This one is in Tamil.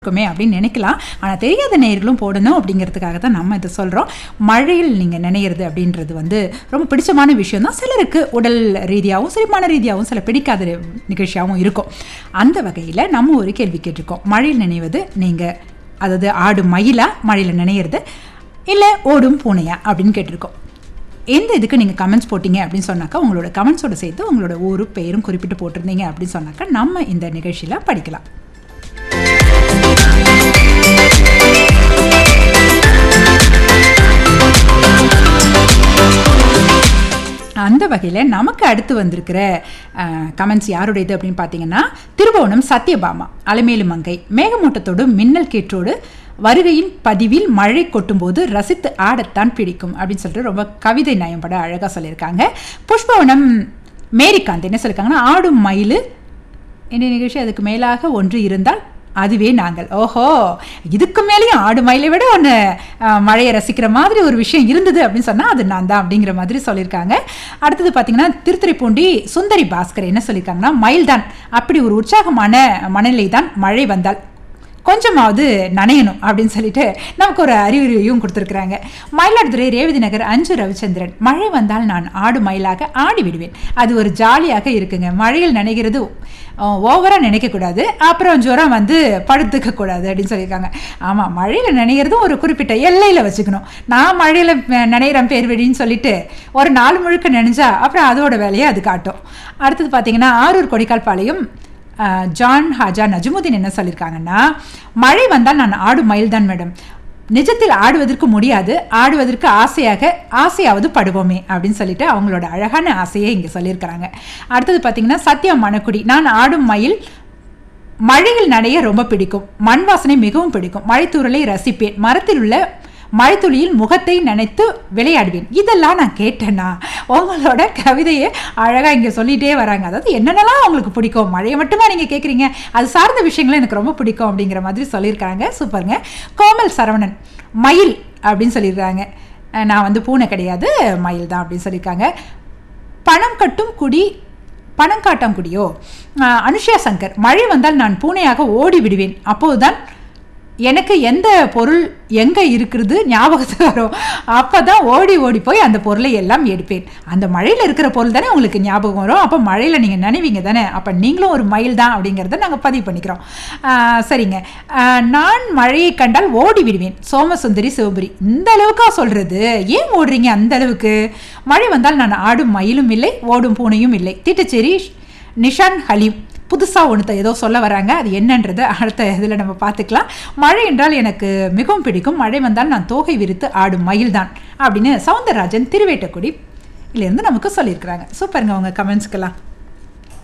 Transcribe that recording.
இருக்குமே அப்படின்னு நினைக்கலாம் ஆனால் தெரியாத நேயர்களும் போடணும் அப்படிங்கிறதுக்காக தான் நம்ம இதை சொல்கிறோம் மழையில் நீங்கள் நினைக்கிறது அப்படின்றது வந்து ரொம்ப பிடிச்சமான விஷயம் தான் சிலருக்கு உடல் ரீதியாகவும் சரி மன ரீதியாகவும் சில பிடிக்காத நிகழ்ச்சியாகவும் இருக்கும் அந்த வகையில் நம்ம ஒரு கேள்வி கேட்டிருக்கோம் மழையில் நினைவது நீங்கள் அதாவது ஆடு மயிலா மழையில் நினைக்கிறது இல்லை ஓடும் பூனையா அப்படின்னு கேட்டிருக்கோம் எந்த இதுக்கு நீங்கள் கமெண்ட்ஸ் போட்டீங்க அப்படின்னு சொன்னாக்கா உங்களோட கமெண்ட்ஸோட சேர்த்து உங்களோட ஊரு பெயரும் குறிப்பிட்டு போட்டிருந்தீங்க அப்படின்னு சொன்னாக்கா நம்ம இந்த நிகழ்ச்சியில் படிக்கலாம் அந்த வகையில் நமக்கு அடுத்து வந்திருக்கிற கமெண்ட்ஸ் யாருடையது அப்படின்னு பார்த்தீங்கன்னா திருபுவனம் சத்யபாமா அலைமேலு மங்கை மேகமூட்டத்தோடு மின்னல் கேற்றோடு வருகையின் பதிவில் மழை கொட்டும்போது ரசித்து ஆடத்தான் பிடிக்கும் அப்படின்னு சொல்லிட்டு ரொம்ப கவிதை நயம் பட அழகாக சொல்லியிருக்காங்க புஷ்பவனம் மேரிகாந்த் என்ன சொல்லியிருக்காங்கன்னா ஆடும் மயில் இந்த நிகழ்ச்சி அதுக்கு மேலாக ஒன்று இருந்தால் அதுவே நாங்கள் ஓஹோ இதுக்கு மேலேயும் ஆடு மயிலை விட ஒன்று மழையை ரசிக்கிற மாதிரி ஒரு விஷயம் இருந்தது அப்படின்னு சொன்னால் அது நான் தான் அப்படிங்கிற மாதிரி சொல்லியிருக்காங்க அடுத்தது பார்த்தீங்கன்னா திருத்துறைப்பூண்டி சுந்தரி பாஸ்கர் என்ன சொல்லியிருக்காங்கன்னா மயில் தான் அப்படி ஒரு உற்சாகமான மனநிலை தான் மழை வந்தால் கொஞ்சமாவது நனையணும் அப்படின்னு சொல்லிட்டு நமக்கு ஒரு அறிவுரையும் கொடுத்துருக்குறாங்க மயிலாடுதுறை ரேவதி நகர் அஞ்சு ரவிச்சந்திரன் மழை வந்தால் நான் ஆடு மயிலாக ஆடி விடுவேன் அது ஒரு ஜாலியாக இருக்குங்க மழையில் நினைக்கிறது ஓவராக நினைக்கக்கூடாது அப்புறம் ஜுரம் வந்து படுத்துக்க கூடாது அப்படின்னு சொல்லியிருக்காங்க ஆமாம் மழையில் நினைக்கிறதும் ஒரு குறிப்பிட்ட எல்லையில் வச்சுக்கணும் நான் மழையில் நினைகிறேன் பேர் வெடின்னு சொல்லிட்டு ஒரு நாள் முழுக்க நினைஞ்சா அப்புறம் அதோட வேலையை அது காட்டும் அடுத்தது பார்த்தீங்கன்னா ஆரூர் கொடிக்கால் பாளையம் ஜான் ஹாஜா நஜமுதீன் என்ன சொல்லியிருக்காங்கன்னா மழை வந்தால் நான் ஆடு மயில் தான் மேடம் நிஜத்தில் ஆடுவதற்கு முடியாது ஆடுவதற்கு ஆசையாக ஆசையாவது படுவோமே அப்படின்னு சொல்லிட்டு அவங்களோட அழகான ஆசையை இங்கே சொல்லியிருக்கிறாங்க அடுத்தது பார்த்தீங்கன்னா சத்யம் மணக்குடி நான் ஆடும் மயில் மழையில் நடைய ரொம்ப பிடிக்கும் மண் வாசனை மிகவும் பிடிக்கும் மழைத்தூரலை ரசிப்பேன் மரத்தில் உள்ள மழைத்துளியில் முகத்தை நினைத்து விளையாடுவேன் இதெல்லாம் நான் கேட்டேன்னா உங்களோட கவிதையை அழகாக இங்கே சொல்லிகிட்டே வராங்க அதாவது என்னென்னலாம் உங்களுக்கு பிடிக்கும் மழையை மட்டுமா நீங்கள் கேட்குறீங்க அது சார்ந்த விஷயங்களும் எனக்கு ரொம்ப பிடிக்கும் அப்படிங்கிற மாதிரி சொல்லியிருக்காங்க சூப்பருங்க கோமல் சரவணன் மயில் அப்படின்னு சொல்லியிருக்காங்க நான் வந்து பூனை கிடையாது மயில் தான் அப்படின்னு சொல்லியிருக்காங்க பணம் கட்டும் குடி பணம் காட்டம் குடியோ அனுஷா சங்கர் மழை வந்தால் நான் பூனையாக ஓடி விடுவேன் அப்போதுதான் எனக்கு எந்த பொருள் எங்கே இருக்கிறது ஞாபகத்துக்கு வரும் அப்போ தான் ஓடி ஓடி போய் அந்த பொருளை எல்லாம் எடுப்பேன் அந்த மழையில் இருக்கிற பொருள் தானே உங்களுக்கு ஞாபகம் வரும் அப்போ மழையில் நீங்கள் நினைவீங்க தானே அப்போ நீங்களும் ஒரு மயில் தான் அப்படிங்கிறத நாங்கள் பதிவு பண்ணிக்கிறோம் சரிங்க நான் மழையை கண்டால் ஓடி விடுவேன் சோமசுந்தரி சிவபுரி இந்த அளவுக்கா சொல்கிறது ஏன் ஓடுறீங்க அந்த அளவுக்கு மழை வந்தால் நான் ஆடும் மயிலும் இல்லை ஓடும் பூனையும் இல்லை திட்டச்சேரி நிஷான் ஹலீம் புதுசாக ஒன்று ஏதோ சொல்ல வராங்க அது என்னன்றது அடுத்த இதில் நம்ம பார்த்துக்கலாம் மழை என்றால் எனக்கு மிகவும் பிடிக்கும் மழை வந்தால் நான் தோகை விரித்து ஆடும் மயில் தான் அப்படின்னு சவுந்தரராஜன் திருவேட்டக்குடி இருந்து நமக்கு சொல்லியிருக்கிறாங்க சூப்பருங்க உங்கள் கமெண்ட்ஸ்க்கெல்லாம்